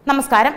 നമസ്കാരം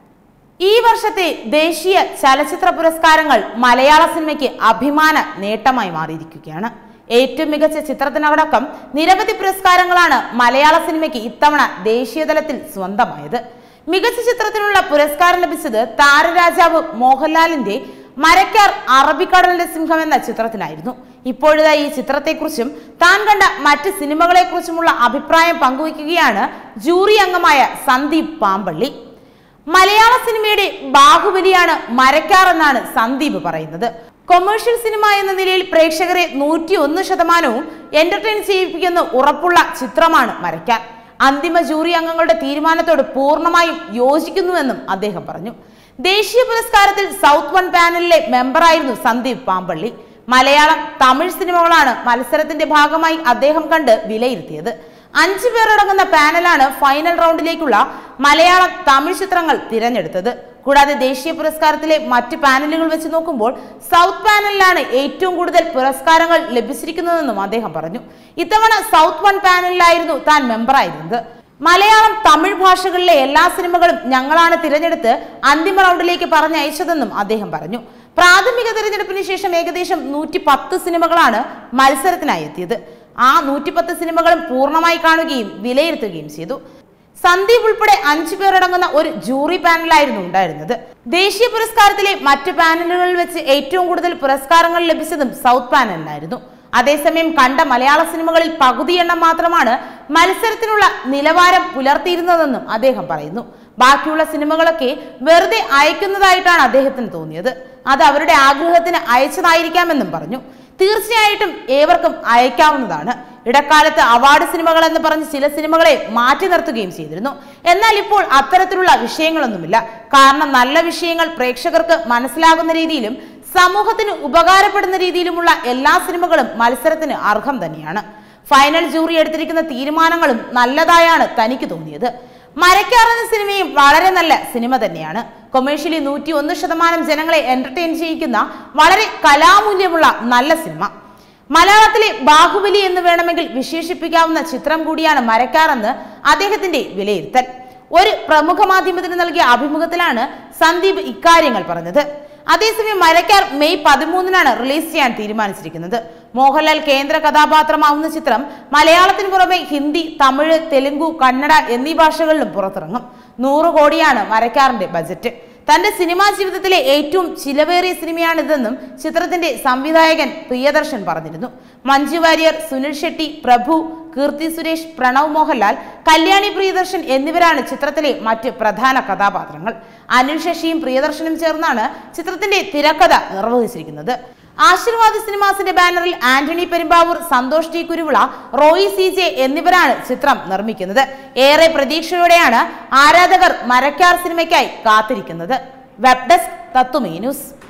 ഈ വർഷത്തെ ദേശീയ ചലച്ചിത്ര പുരസ്കാരങ്ങൾ മലയാള സിനിമയ്ക്ക് അഭിമാന നേട്ടമായി മാറിയിരിക്കുകയാണ് ഏറ്റവും മികച്ച ചിത്രത്തിനടക്കം നിരവധി പുരസ്കാരങ്ങളാണ് മലയാള സിനിമയ്ക്ക് ഇത്തവണ ദേശീയതലത്തിൽ സ്വന്തമായത് മികച്ച ചിത്രത്തിനുള്ള പുരസ്കാരം ലഭിച്ചത് താരരാജാവ് മോഹൻലാലിന്റെ മരക്കാർ അറബിക്കടലിന്റെ സിംഹം എന്ന ചിത്രത്തിനായിരുന്നു ഇപ്പോഴിതാ ഈ ചിത്രത്തെക്കുറിച്ചും താൻ കണ്ട മറ്റ് സിനിമകളെക്കുറിച്ചുമുള്ള അഭിപ്രായം പങ്കുവയ്ക്കുകയാണ് ജൂറി അംഗമായ സന്ദീപ് പാമ്പള്ളി മലയാള സിനിമയുടെ ബാഹുബലിയാണ് മരക്കാർ എന്നാണ് സന്ദീപ് പറയുന്നത് കൊമേഴ്ഷ്യൽ സിനിമ എന്ന നിലയിൽ പ്രേക്ഷകരെ നൂറ്റി ഒന്ന് ശതമാനവും എന്റർടൈൻ ചെയ്യിപ്പിക്കുന്ന ഉറപ്പുള്ള ചിത്രമാണ് മരക്കാർ അന്തിമ ജൂറി അംഗങ്ങളുടെ തീരുമാനത്തോട് പൂർണ്ണമായും യോജിക്കുന്നുവെന്നും അദ്ദേഹം പറഞ്ഞു ദേശീയ പുരസ്കാരത്തിൽ സൗത്ത് വൺ പാനലിലെ മെമ്പറായിരുന്നു സന്ദീപ് പാമ്പള്ളി മലയാളം തമിഴ് സിനിമകളാണ് മത്സരത്തിന്റെ ഭാഗമായി അദ്ദേഹം കണ്ട് വിലയിരുത്തിയത് അഞ്ചു പേരടങ്ങുന്ന പാനലാണ് ഫൈനൽ റൗണ്ടിലേക്കുള്ള മലയാളം തമിഴ് ചിത്രങ്ങൾ തിരഞ്ഞെടുത്തത് കൂടാതെ ദേശീയ പുരസ്കാരത്തിലെ മറ്റ് പാനലുകൾ വെച്ച് നോക്കുമ്പോൾ സൗത്ത് പാനലിലാണ് ഏറ്റവും കൂടുതൽ പുരസ്കാരങ്ങൾ ലഭിച്ചിരിക്കുന്നതെന്നും അദ്ദേഹം പറഞ്ഞു ഇത്തവണ സൗത്ത് വൺ പാനലിലായിരുന്നു താൻ മെമ്പറായിരുന്നത് മലയാളം തമിഴ് ഭാഷകളിലെ എല്ലാ സിനിമകളും ഞങ്ങളാണ് തിരഞ്ഞെടുത്ത് അന്തിമ റൗണ്ടിലേക്ക് പറഞ്ഞയച്ചതെന്നും അദ്ദേഹം പറഞ്ഞു പ്രാഥമിക തിരഞ്ഞെടുപ്പിന് ശേഷം ഏകദേശം നൂറ്റി പത്ത് സിനിമകളാണ് മത്സരത്തിനായി എത്തിയത് ആ നൂറ്റിപ്പത്ത് സിനിമകളും പൂർണ്ണമായി കാണുകയും വിലയിരുത്തുകയും ചെയ്തു സന്ദീപ് ഉൾപ്പെടെ അഞ്ചു പേരടങ്ങുന്ന ഒരു ജൂറി പാനലായിരുന്നു ഉണ്ടായിരുന്നത് ദേശീയ പുരസ്കാരത്തിലെ മറ്റ് പാനലുകളിൽ വെച്ച് ഏറ്റവും കൂടുതൽ പുരസ്കാരങ്ങൾ ലഭിച്ചതും സൗത്ത് പാനലിനായിരുന്നു അതേസമയം കണ്ട മലയാള സിനിമകളിൽ പകുതി എണ്ണം മാത്രമാണ് മത്സരത്തിനുള്ള നിലവാരം പുലർത്തിയിരുന്നതെന്നും അദ്ദേഹം പറയുന്നു ബാക്കിയുള്ള സിനിമകളൊക്കെ വെറുതെ അയക്കുന്നതായിട്ടാണ് അദ്ദേഹത്തിന് തോന്നിയത് അത് അവരുടെ ആഗ്രഹത്തിന് അയച്ചതായിരിക്കാമെന്നും പറഞ്ഞു തീർച്ചയായിട്ടും ഏവർക്കും അയക്കാവുന്നതാണ് ഇടക്കാലത്ത് അവാർഡ് സിനിമകൾ എന്ന് പറഞ്ഞ് ചില സിനിമകളെ മാറ്റി നിർത്തുകയും ചെയ്തിരുന്നു എന്നാൽ ഇപ്പോൾ അത്തരത്തിലുള്ള വിഷയങ്ങളൊന്നുമില്ല കാരണം നല്ല വിഷയങ്ങൾ പ്രേക്ഷകർക്ക് മനസ്സിലാകുന്ന രീതിയിലും സമൂഹത്തിന് ഉപകാരപ്പെടുന്ന രീതിയിലുമുള്ള എല്ലാ സിനിമകളും മത്സരത്തിന് അർഹം തന്നെയാണ് ഫൈനൽ ജൂറി എടുത്തിരിക്കുന്ന തീരുമാനങ്ങളും നല്ലതായാണ് തനിക്ക് തോന്നിയത് മരക്കാർ എന്ന സിനിമയും വളരെ നല്ല സിനിമ തന്നെയാണ് കൊമേഴ്ഷ്യലി നൂറ്റി ഒന്ന് ശതമാനം ജനങ്ങളെ എന്റർടൈൻ ചെയ്യിക്കുന്ന വളരെ കലാമൂല്യമുള്ള നല്ല സിനിമ മലയാളത്തിലെ ബാഹുബലി എന്ന് വേണമെങ്കിൽ വിശേഷിപ്പിക്കാവുന്ന ചിത്രം കൂടിയാണ് മരക്കാർ എന്ന് അദ്ദേഹത്തിന്റെ വിലയിരുത്തൽ ഒരു പ്രമുഖ മാധ്യമത്തിന് നൽകിയ അഭിമുഖത്തിലാണ് സന്ദീപ് ഇക്കാര്യങ്ങൾ പറഞ്ഞത് അതേസമയം മരക്കാർ മെയ് പതിമൂന്നിനാണ് റിലീസ് ചെയ്യാൻ തീരുമാനിച്ചിരിക്കുന്നത് മോഹൻലാൽ കേന്ദ്ര കഥാപാത്രമാവുന്ന ചിത്രം മലയാളത്തിന് പുറമെ ഹിന്ദി തമിഴ് തെലുങ്കു കന്നഡ എന്നീ ഭാഷകളിലും പുറത്തിറങ്ങും നൂറ് കോടിയാണ് മരക്കാറിന്റെ ബജറ്റ് തന്റെ സിനിമാ ജീവിതത്തിലെ ഏറ്റവും ചിലവേറിയ സിനിമയാണിതെന്നും ചിത്രത്തിന്റെ സംവിധായകൻ പ്രിയദർശൻ പറഞ്ഞിരുന്നു മഞ്ജു വാര്യർ സുനിൽ ഷെട്ടി പ്രഭു കീർത്തി സുരേഷ് പ്രണവ് മോഹൻലാൽ കല്യാണി പ്രിയദർശൻ എന്നിവരാണ് ചിത്രത്തിലെ മറ്റ് പ്രധാന കഥാപാത്രങ്ങൾ അനിൽ ശശിയും പ്രിയദർശനും ചേർന്നാണ് ചിത്രത്തിന്റെ തിരക്കഥ നിർവഹിച്ചിരിക്കുന്നത് ആശീർവാദ് സിനിമാസിന്റെ ബാനറിൽ Antony Perumbavoor Santhosh T Kuruvilla Roy C J എന്നിവരാണ് ചിത്രം നിർമ്മിക്കുന്നത് ഏറെ പ്രതീക്ഷയോടെയാണ് ആരാധകർ മരക്കാർ സിനിമയ്ക്കായി കാത്തിരിക്കുന്നത് വെബ് ഡെസ്ക് തത്തുമീ ന്യൂസ്